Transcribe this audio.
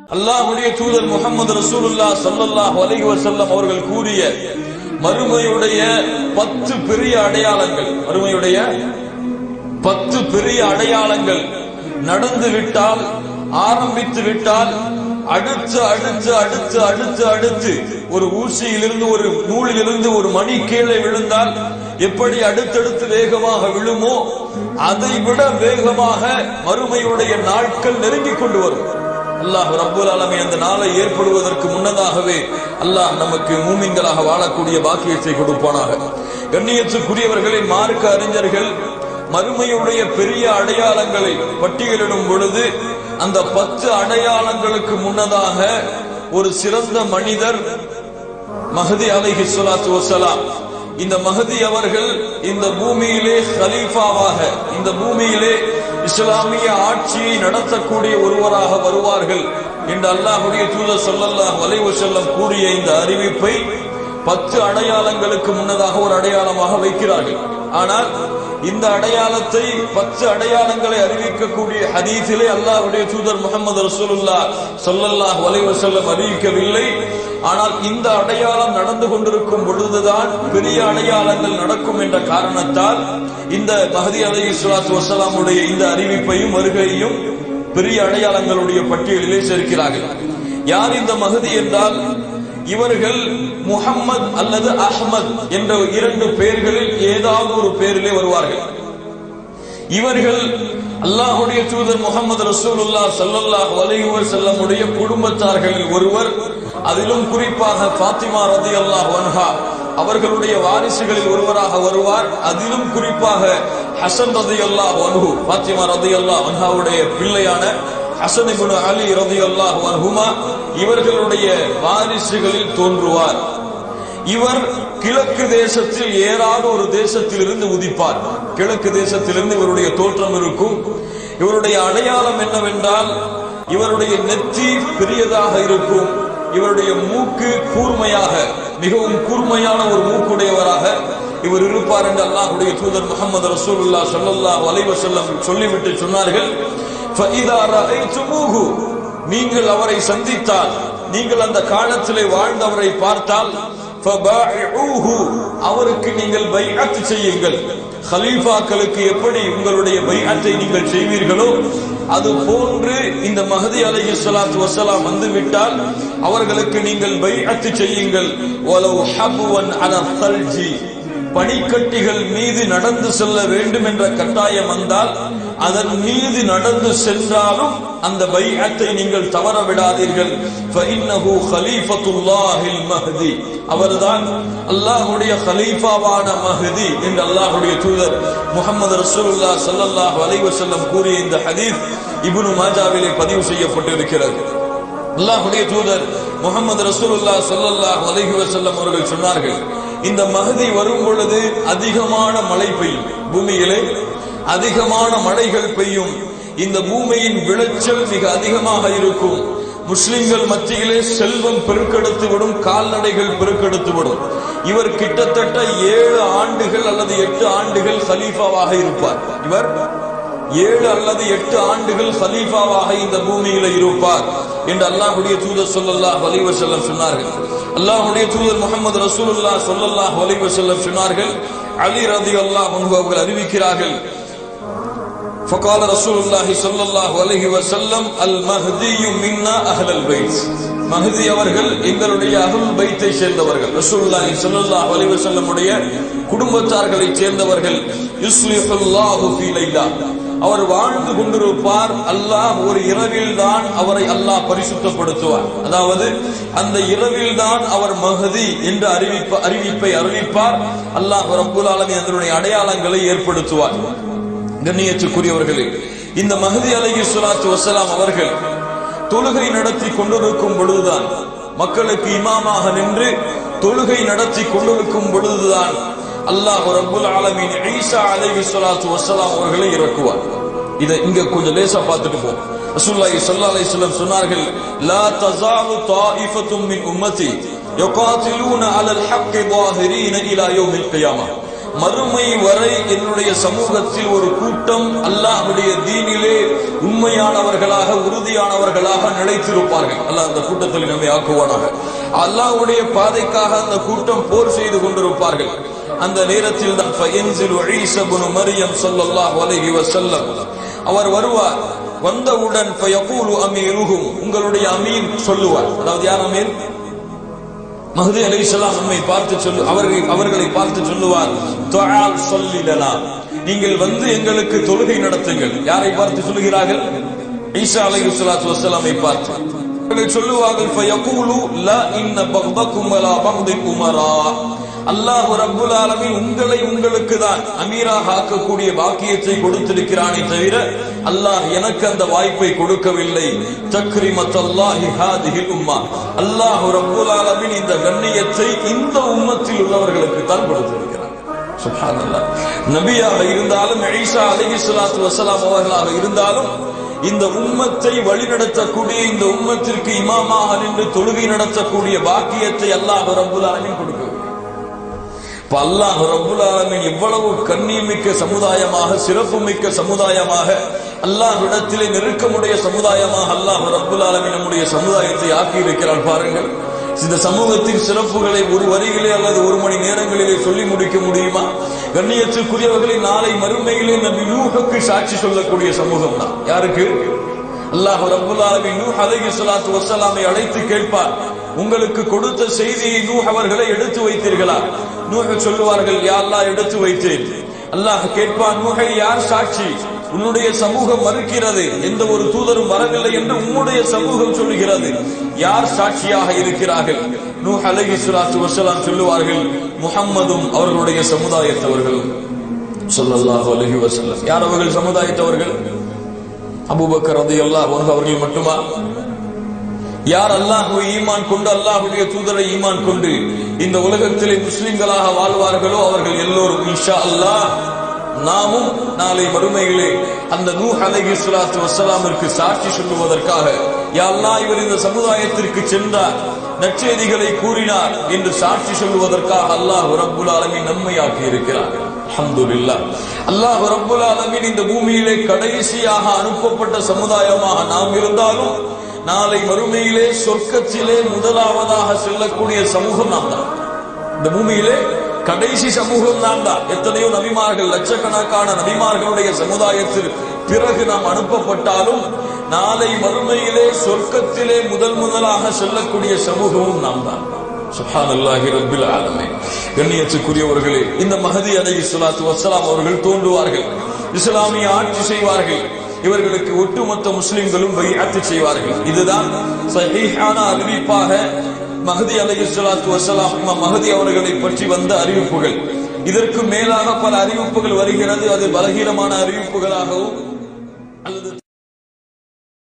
அல்லாஹ்வுடைய தூதர் முகமது ரசூலுல்லாஹ் ஸல்லல்லாஹு அலைஹி வஸல்லம் அவர்கள் கூறிய மறுமையுடைய பத்து பெரிய அடையாளங்கள் மறுமையுடைய பத்து பெரிய அடையாளங்கள் நடந்து விட்டால் ஆரம்பித்து விட்டால் அடுத்து அடுத்து அடுத்து அடுத்து அடுத்து ஒரு ஊசியிலிருந்து ஒரு நூலிலிருந்து ஒரு மணி கீழே விழுந்தால் எப்படி அடுத்தடுத்து வேகமாக விழுமோ அதை விட வேகமாக மறுமையுடைய நாட்கள் நெருங்கிக் கொண்டு வரும் அல்லாஹ் ரப்பல் ஆலமீன் அந்த நாளை ஏற்படுவதற்கு முன்னதாகவே அல்லாஹ் நமக்கு மூமின்களாக வாழக்கூடிய பாக்கியத்தை கொடுப்பானாக கண்ணியத்துக்குரியவர்களின் மார்க்க அறிஞர்கள் மறுமையுடைய பெரிய அடையாளங்களை பட்டியலிடும் பொழுது அந்த பத்து அடையாளங்களுக்கு முன்னதாக ஒரு சிறந்த மனிதர் மஹதி அலைஹி ஸலாத்து வஸலாம் இந்த மஹதி அவர்கள் இந்த பூமியிலே ஹலீஃபாவாக இந்த பூமியிலே இஸ்லாமிய ஆட்சியை நடத்தக்கூடிய ஒருவராக வருவார்கள் என்று அல்லாஹ்வுடைய தூதர் ஸல்லல்லாஹு அலைஹி வஸல்லம் கூறிய இந்த அறிவிப்பை பத்து அடையாளங்களுக்கு முன்னதாக ஒரு அடையாளமாக வைக்கிறார்கள் ஆனால் இந்த அடையாளத்தை பத்து அடையாளங்களை அறிவிக்கக்கூடிய ஹதீஸிலே அல்லாஹ்வுடைய தூதர் முகமது ரசூலுல்லா ஸல்லல்லாஹு அலைஹி வஸல்லம் அறிவிக்கவில்லை ஆனால் இந்த அடையாளம் நடந்து கொண்டிருக்கும் பொழுதுதான் பெரிய அடையாளங்கள் நடக்கும் என்ற காரணத்தால் இந்த மஹதி அலைஹி ஸலாத்து வஸலாமுடைய இந்த அறிவிப்பையும் வருகையையும் பெரிய அடையாளங்களுடைய பட்டியலிலே சேர்க்கிறார்கள் யார் இந்த மஹதி என்றால் இவர்கள் முஹம்மத் அல்லது அஹ்மத் என்ற இரண்டு பெயர்களில் ஏதாவது ஒரு பெயரிலே வருவார்கள் இவர்கள் அல்லாஹுடைய தூதர் முகமது ரசூலுல்லா ஸல்லல்லாஹு அலைஹி வஸல்லமுடைய குடும்பத்தார்களில் ஒருவர் அதிலும் குறிப்பாக ஃபாத்திமா ரலியல்லாஹு அன்ஹா அவர்களுடைய வாரிசுகளில் ஒருவராக வருவார் அதிலும் குறிப்பாக ஹசன் ரலியல்லாஹு அன்ஹு ஃபாத்திமா ரலியல்லாஹு அன்ஹாவுடைய பிள்ளையான ஹசன் இப்னு அலி ரலியல்லாஹு அன்ஹுமா இவர்களுடைய வாரிசுகளில் தோன்றுவார் இவர் கிழக்கு தேசத்தில் ஏறாத ஒரு தேசத்தில் இருந்து உதிப்பார் கிழக்கு தேசத்திலிருந்து இவருடைய தோற்றம் இருக்கும் இவருடைய அடையாளம் என்னவென்றால் இவருடைய நெற்றி பெரியதாக இருக்கும் இவருடைய மூக்கு கூர்மையாக மிகவும் கூர்மையான ஒரு மூக்குடையவராக இவர் இருப்பார் என்று அல்லாஹ்வுடைய தூதர் முகமது ரசூலுல்லா ஸல்லல்லாஹு அலைஹி வஸல்லம் சொல்லிவிட்டு சொன்னார்கள் فَإِذَا رَأَيْتُمُوهُ நீங்கள் அவரை சந்தித்தால் நீங்கள் அந்த காலத்திலே வாழ்ந்தவரை பார்த்தால் فَبَايِعُوهُ அவருக்கு நீங்கள் பைஅத் செய்யுங்கள் ஹலீஃபாக்களுக்கு எப்படி உங்களுடைய பைஅத்தை நீங்கள் செய்வீர்களோ அது போன்று இந்த மஹதி அலைஹி ஸலாத்து வஸலாம் வந்து விட்டால் அவர்களுக்கு நீங்கள் பைஅத் செய்யுங்கள் வலவ் ஹப்வன் அலா தல்ஜி பனிக்கட்டிகள் மீது நடந்து செல்ல வேண்டும் என்ற கட்டாயம் வந்தால் அதன் மீது நடந்து சென்றாலும் அந்த பைஅத்தை நீங்கள் தவற விடாதீர்கள் ஃபஇன்னஹு கலீஃபத்துல்லாஹில் மஹ்தி அவர்தான் அல்லாஹ்வுடைய கலீஃபாவான மஹ்தி என்று அல்லாஹ்வுடைய தூதர் முஹம்மது ரசூலுல்லாஹ் ஸல்லல்லாஹு அலைஹி வஸல்லம் கூறிய இந்த ஹதீஸ் இப்னு மாஜாவிலே பதிவு செய்யப்பட்டிருக்கிறது அல்லாஹ்வுடைய தூதர் முகமது ரசூலுல்லாஹ் ஸல்லல்லாஹு அலைஹி வஸல்லம் அவர்கள் சொன்னார்கள் இந்த மஹதி வரும் பொழுது அதிகமான மழை பெய்யும் பூமியிலே அதிகமான மழைகள் பெய்யும் இந்த பூமியின் விளைச்சல் மிக அதிகமாக இருக்கும் முஸ்லிம்கள் மத்தியிலே செல்வம் பெருக்கெடுத்து விடும் கால்நடைகள் பெருக்கெடுத்து விடும் இவர் கிட்டத்தட்ட ஏழு ஆண்டுகள் அல்லது எட்டு ஆண்டுகள் சலீஃபாவாக இருப்பார் இவர் ஏழு அல்லது எட்டு ஆண்டுகள் சலீஃபாவாக இந்த பூமியில இருப்பார் என்று அல்லாஹ்வுடைய தூதர் ஸல்லல்லாஹு அலைஹி வஸல்லம் சொன்னார்கள் அல்லாஹ்வுடைய தூதர் முகமது ரசூலுல்லாஹ் ஸல்லல்லாஹு அலைஹி வஸல்லம் சொன்னார்கள் அலி ரலியல்லாஹு அன்ஹு அவர்கள் அறிவிக்கிறார்கள் فقال رسول الله صلى الله عليه وسلم المهدي منا اهل البيت மஹதி அவர்கள் எங்களுடைய அருள் பைத்தை சேர்ந்தவர்கள் ரசூலுல்லாஹி ஸல்லல்லாஹு அலைஹி வஸல்லம் உடைய குடும்பத்தார்களை சேர்ந்தவர்கள் யுஸ்லிஹுல்லாஹு ஃபீ லைலா அவர் வாழ்ந்து கொண்டிருப்பார் அல்லாஹ் ஒரு இரவில் தான் அவரை அல்லாஹ் பரிசுத்தப்படுத்துவார் அதாவது அந்த இரவில் தான் அவர் மகதி என்று அறிவிப்ப அறிவிப்பை அறிவிப்பார் அல்லாஹ் ரப்புல் ஆலமீன் அதனுடைய அடையாளங்களை ஏற்படுத்துவார் கண்ணியத்துக்குரியவர்களே இந்த மஹதி அலைஹி ஸலாத்து வஸலாம் அவர்கள் தொழுகை நடத்தி கொண்டிருக்கும் பொழுதுதான் மக்களுக்கு இமாமாக நின்று தொழுகை நடத்தி கொண்டிருக்கும் பொழுதுதான் அல்லாஹ் ரப்புல் ஆலமீன் ஈசா அலைஹி ஸலாத்து வஸலாம் அவர்களை இறக்குவார் இதை இங்க கொஞ்சம் லேசா பார்த்துட்டு போ ரசூலுல்லாஹி ஸல்லல்லாஹு அலைஹி வஸல்லம் சொன்னார்கள் லா தஸாலு தாயிஃபத்தும் மின் உம்மதி யகாத்திலூன அலல் ஹக்கி ظاهرين இலா யௌமில் கியாமah மறுமை வரை என்னுடைய சமூகத்தில் ஒரு கூட்டம் அல்லாஹ்வுடைய தீனிலே உண்மையானவர்களாக உறுதியானவர்களாக நிலைத்திருப்பார்கள் அல்லாஹ் அந்த கூட்டத்தில் நம்மை ஆக்குவானாக அல்லாஹ்வுடைய பாதைக்காக அந்த கூட்டம் போர் செய்து கொண்டிருப்பார்கள் அந்த நேரத்தில் தான் ஃபயன்சிலு ஈஸா இப்னு மரியம் ஸல்லல்லாஹு அலைஹி வஸல்லம் அவர் வருவார் வந்தவுடன் ஃபயகூலு அமீருஹும் உங்களுடைய அமீர் சொல்லுவார் அதாவது யார் அமீர் மஹதி அலைஹிஸ்ஸலாம் நம்மை பார்த்து சொல்லு அவர்களை அவர்களை பார்த்து சொல்லுவார் துஆல் சொல்லிலனா நீங்கள் வந்து எங்களுக்கு தொழுகை நடத்துங்கள் யாரை பார்த்து சொல்லுகிறார்கள் ஈசா அலைஹிஸ்ஸலாத்து வஸ்ஸலாமை பார்த்து அவர்கள் சொல்லுவார்கள் ஃபயகூலு லா இன்ன பக்தக்கும் வலா பக்தில் உமரா அல்லாஹ் ரப்புல் ஆலமீன் உங்களை உங்களுக்கு தான் அமீராக ஆக்கக்கூடிய பாக்கியத்தை கொடுத்திருக்கிறானே தவிர அல்லாஹ் எனக்கு அந்த வாய்ப்பை கொடுக்கவில்லை தக்ரிமத் அல்லாஹி ஹாதிஹில் உம்மா அல்லாஹ் ரப்புல் ஆலமீன் இந்த கண்ணியத்தை இந்த உம்மத்தில் உள்ளவர்களுக்கு தான் கொடுத்திருக்கிறார் சுப்ஹானல்லாஹ் நபியாக இருந்தாலும் ஈசா அலைஹிஸ்ஸலாத்து வஸலாம் அவர்களாக இருந்தாலும் இந்த உம்மத்தை வழிநடத்தக்கூடிய இந்த உம்மத்திற்கு இமாமாக நின்று தொழுகை நடத்தக்கூடிய பாக்கியத்தை அல்லாஹ் ரப்புல் ஆலமீன் கொடுக்கவில்லை இப்ப அல்லாஹ் ரப்புல் ஆலமீன் எவ்வளவு கண்ணியமிக்க சமுதாயமாக சிறப்புமிக்க சமுதாயமாக அல்லாஹ்விடத்திலே நெருக்கமுடைய சமுதாயமாக அல்லாஹ் ரப்புல் ஆலமீன் நம்முடைய சமுதாயத்தை ஆக்கி இருக்கிறான் பாருங்கள் இந்த சமூகத்தின் சிறப்புகளை ஒரு வரிகளே அல்லது ஒரு மணி நேரங்களிலே சொல்லி முடிக்க முடியுமா கண்ணியத்துக்குரியவர்களை நாளை மறுமையிலே நபி நூஹுக்கு சாட்சி சொல்லக்கூடிய சமூகம் தான் யாருக்கு அல்லாஹ் ரப்புல் ஆலமீன் நூஹ் அலைஹிஸ்ஸலாத்து வஸ்ஸலாமை அழைத்து கேட்பார் உங்களுக்கு கொடுத்த செய்தியை நூஹ் அவர்களை எடுத்து வைத்தீர்களா நூஹ் சொல்லுவார்கள் யா அல்லாஹ் எடுத்து வைத்தேன் அல்லாஹ் கேட்பான் நூஹை யார் சாட்சி உன்னுடைய சமூகம் மறுக்கிறது எந்த ஒரு தூதரும் வரவில்லை என்று உன்னுடைய சமூகம் சொல்லுகிறது யார் சாட்சியாக இருக்கிறார்கள் நூஹ் அலைஹிஸ்ஸலாத்து வஸ்ஸலாம் சொல்லுவார்கள் முஹம்மதும் அவர்களுடைய சமுதாயத்தவர்களும் ஸல்லல்லாஹு அலைஹி வஸல்லம் யார் அவர்கள் சமுதாயத்தவர்கள் அபூபக்கர் ரலியல்லாஹு அன்ஹு அவர்கள் மட்டுமா யார் அல்லாஹ்வை ஈமான் கொண்டு அல்லாஹ்வுடைய தூதரை ஈமான் கொண்டு இந்த உலகத்திலே முஸ்லிம்களாக வாழ்வார்களோ அவர்கள் எல்லோரும் இன்ஷா அல்லாஹ் நாமும் நாளை மறுமையிலே அந்த நூஹ் அலைஹிஸ்ஸலாத்து வஸ்ஸலாமிற்கு சாட்சி சொல்லுவதற்காக யா அல்லாஹ் இவர் இந்த சமுதாயத்திற்கு சென்றார் நற்செய்திகளை கூறினார் என்று சாட்சி சொல்லுவதற்காக அல்லாஹ் ரப்புல் ஆலமீன் நன்மையாக்கி இருக்கிறார் அல்ஹம்துலில்லாஹ் அல்லாஹ் ரப்புல் ஆலமீன் இந்த பூமியிலே கடைசியாக அனுப்பப்பட்ட சமுதாயமாக நாம் இருந்தாலும் நாளை மறுமையிலே சொர்க்கத்திலே முதலாவதாக செல்லக்கூடிய சமூகம் நாம் தான் இந்த பூமியிலே கடைசி சமூகம் நாம் தான் எத்தனையோ நபிமார்கள் லட்சக்கணக்கான நபிமார்களுடைய சமுதாயத்தில் பிறகு நாம் அனுப்பப்பட்டாலும் நாளை மறுமையிலே சொர்க்கத்திலே முதல் முதலாக செல்லக்கூடிய சமூகமும் நாம் தான் சுப்ஹானல்லாஹி ரப்பில் ஆலமீன் கண்ணியத்துக்குரியவர்களே இந்த மஹதி அலைஹி ஸலாத்து வஸ்ஸலாம் அவர்கள் தோன்றுவார்கள் இஸ்லாமிய ஆட்சி செய்வார்கள் இவர்களுக்கு ஒட்டுமொத்த முஸ்லிம்களும் பைஅத்து செய்வார்கள் இதுதான் சஹீஹான அறிவிப்பாக மஹதி அலைஹிஸ்ஸலாத்து வஸலாம் இமாம் மஹதி அவர்களை பற்றி வந்த அறிவிப்புகள் இதற்கு மேலாக பல அறிவிப்புகள் வருகிறது அது பலகீனமான அறிவிப்புகளாகவும் அல்லது